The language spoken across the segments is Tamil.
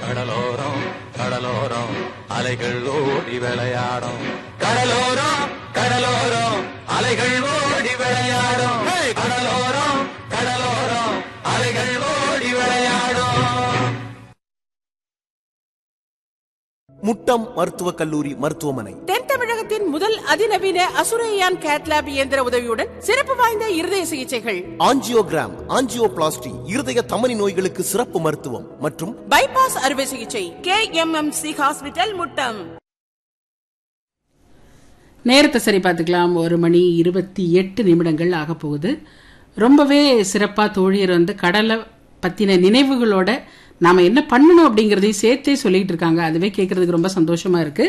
கடலோரம் கடலோரம் அலைகள் ஓடி விளையாடும் கடலோரம் கடலோரம் அலைகள் ஓடி விளையாடும் ஹே! கடலோரம் கடலோரம் அலைகள் ஓடி விளையாடும் முட்டம் மருத்துவக் கல்லூரி மருத்துவமனை தென் தமிழகத்தின் முதல் அதிநவீன அசுரையான் கேட்லாப் இயந்திர உதவியுடன் சிறப்பு வாய்ந்த இருதய சிகிச்சைகள் ஆஞ்சியோகிராம் ஆஞ்சியோபிளாஸ்டி இருதய தமனி நோய்களுக்கு சிறப்பு மருத்துவம் மற்றும் பைபாஸ் அறுவை சிகிச்சை K M M C hospital Muttam நேரத்தை சரி பார்த்துக்கலாம் ஒரு மணி இருபத்தி எட்டு நிமிடங்கள் ஆக போகுது ரொம்பவே சிறப்பாக தோழியர் வந்து கடலை பற்றின நினைவுகளோட நாம் என்ன பண்ணணும் அப்படிங்கிறதையும் சேர்த்தே சொல்லிட்டு இருக்காங்க அதுவே கேட்கறதுக்கு ரொம்ப சந்தோஷமா இருக்கு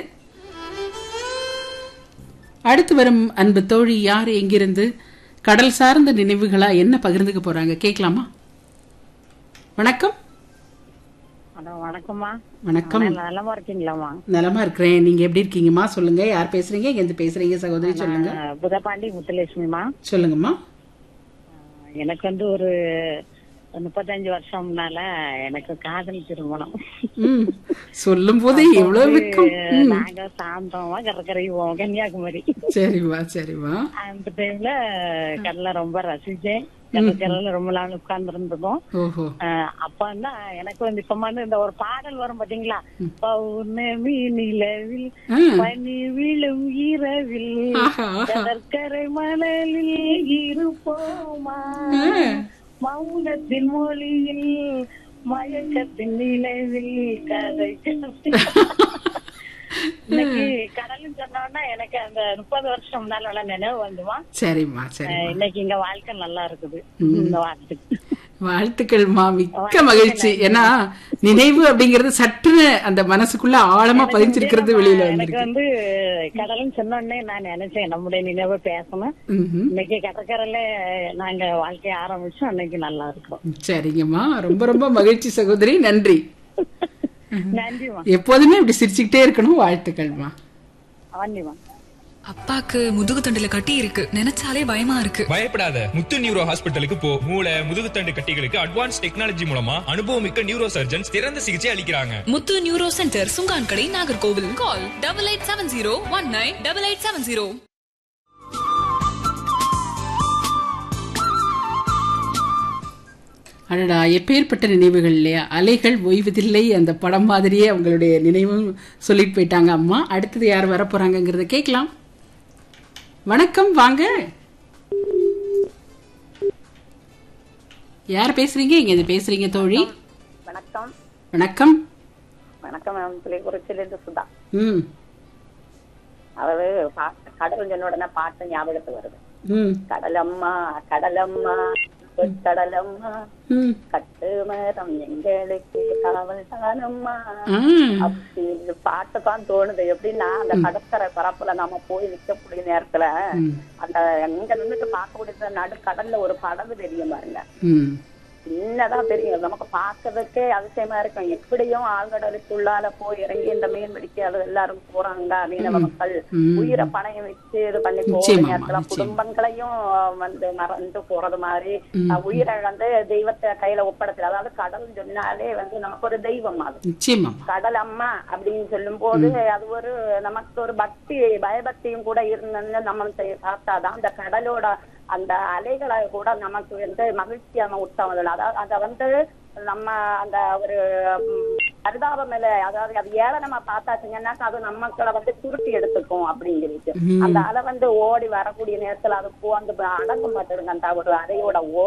அடுத்து வரும் அன்பு தோழி யார் எங்கிருந்து கடல் சார்ந்த நினைவுகளா என்ன பகிர்ந்துக்க போறாங்க கேட்கலாமா வணக்கம் ஹலோ வணக்கம்மா வணக்கம் நல்லா நலமா இருக்கீங்களாம்மா நலமா இருக்கிறேன் நீங்க எப்படி இருக்கீங்கம்மா சொல்லுங்க யார் பேசுறீங்க எங்க இருந்து பேசுறீங்க சகோதரி சொல்லுங்க நான் புதப்பாண்டி முத்துலட்சுமிமா சொல்லுங்கம்மா எனக்கு வந்து ஒரு முப்பத்தஞ்சு வருஷம் முன்னால எனக்கு காதல் திருமணம் ம் சொல்லும் போதே எவ்வளவு வெக்கம் ம். நாங்க சாந்தமா கடற்கரைவோம் கன்னியாகுமரி சரிம்மா சரிம்மா அந்த டைம்ல கடலை ரொம்ப ரசிச்சேன் கடற்கரையில ரொம்ப நாள் உட்கார்ந்து இருந்ததும் ஓஹோ அப்ப வந்து எனக்கு வந்து இப்ப வந்து இந்த ஒரு பாடல் வரும் பாத்தீங்களா பௌர்ணமி நிலவில் ஆ. பனி விழும் இரவில் ஆஹா, ஆஹா. கடற்கரை மணலில் இருப்போமா மௌனத்தின் மொழியில் மயக்கத்தின் நிலவில் கதை இன்னைக்கு கடலும் சொன்னோன்னா எனக்கு அந்த முப்பது வருஷம் முன்னால உள்ள நினைவு வந்துமா சரிம்மா சரி இன்னைக்கு இங்க வாழ்க்கை நல்லா இருக்குது இந்த வாரத்துக்கு வாழ்த்துக்கள்மா மிக்க மகிழ்ச்சி ஏன்னா நினைவு அப்படிங்கிறது சற்றுன்னு அந்த மனசுக்குள்ள ஆழமா பதிஞ்சிருக்கிறது வெளியில எனக்கு வந்திருக்கு வந்து கடலும் சொன்னோடனே நான் நினைச்சேன் நம்முடைய நினைவை பேசணும் ம்ஹும். இன்னைக்கு கடற்கரையில நாங்க வாழ்க்கைய ஆரம்பிச்சோம் அன்னைக்கு நல்லா இருக்கோம் சரிங்கம்மா ரொம்ப ரொம்ப மகிழ்ச்சி சகோதரி நன்றி நன்றிமா எப்போதுமே இப்படி சிரிச்சுக்கிட்டே இருக்கணும் வாழ்த்துக்கள்மா அவன்னிமா அப்பாக்கு முதுகு தண்டுல கட்டி இருக்கு நினைச்சாலே பயமா இருக்கு பயப்படாத முத்து நியூரோ ஹாஸ்பிட்டலுக்கு போ மூளை முதுகுத்தண்டு கட்டிகளுக்கு அட்வான்ஸ் டெக்னாலஜி மூலமா அனுபவமிக்க நியூரோ சர்ஜன்ஸ் சிறந்த சிகிச்சை அளிக்கிறாங்க Muthu neuro centre Sungankadai Nagercoil call double eight seven zero one nine double eight seven zero அடடா எப்பேற்பட்ட நினைவுகள் இல்லையா அலைகள் ஓய்வதில்லை அந்த படம் மாதிரியே அவங்களுடைய நினைவும் சொல்லிட்டு போயிட்டாங்க அம்மா அடுத்தது யார் வரப்போறாங்கங்கிறத கேட்கலாம் வணக்கம் வாங்க யார் பேசுறீங்க இங்க இது பேசுறீங்க தோழி வணக்கம் வணக்கம் வணக்கம் மேம் புலிகுறிச்சிலிருந்து சுதா ம் அதாவது பா- கடல் சொன்ன உடனே பாட்டு ஞாபகத்துக்கு வருது ம் கடலம்மா கடலம்மா கடலம்மா ம் கட்டு மரம் எங்களுக்கு காவல் தானம்மா ஆ அப்படி இந்த பாட்டு தான் தோணுது எப்படின்னா அந்த கடற்கரை பரப்புல நாம போய் நிக்கக்கூடிய நேரத்துல ம். அந்த எங்க நின்னுட்டு பார்க்கக்கூடிய நடு கடல்ல ஒரு படகு தெரியும் பாருங்க ம் சின்னதான் தெரியும் நமக்கு பார்க்கறதுக்கே அதிசயமா இருக்கும் எப்படியும் ஆழ்கடலுக்குள்ளால போய் இறங்கி இந்த மீன் பிடிக்க அது எல்லாரும் போறாங்க மீனவ மக்கள் ம். உயிரை பணையம் வச்சு இது பண்ணி போற நிச்சயமாம்மா, நேரத்துல நிச்சயம். குடும்பங்களையும் வந்து மறந்து போறது மாதிரி அஹ், உயிரை வந்து தெய்வத்தை கையில ஒப்படைச்சு அதாவது கடல் சொன்னாலே வந்து நமக்கு ஒரு தெய்வம் அது நிச்சயமாம்மா கடல் அம்மா அப்படின்னு சொல்லும் போது அது ஒரு நமக்கு ஒரு பக்தி பயபக்தியும் கூட இருந்தது நம்ம செய்- பார்த்தாதான் அந்த கடலோட அந்த அலைகளை கூட நமக்கு வந்து மகிழ்ச்சியான உத்தம் அதாவது அத வந்து நம்ம அந்த ஒரு ம், பரிதாபம் மேல அதாவது அது ஏழை நம்ம பார்த்தாச்சுங்கன்னா அது நமக்களை வந்து சுருட்டி எடுத்துக்கும் அப்படின்னு சொல்லிட்டு அந்த அலை வந்து ஓடி வரக்கூடிய நேரத்துல அது போ அந்த அடங்க மாட்டேங்க அந்த ஒரு அலையோட ஓ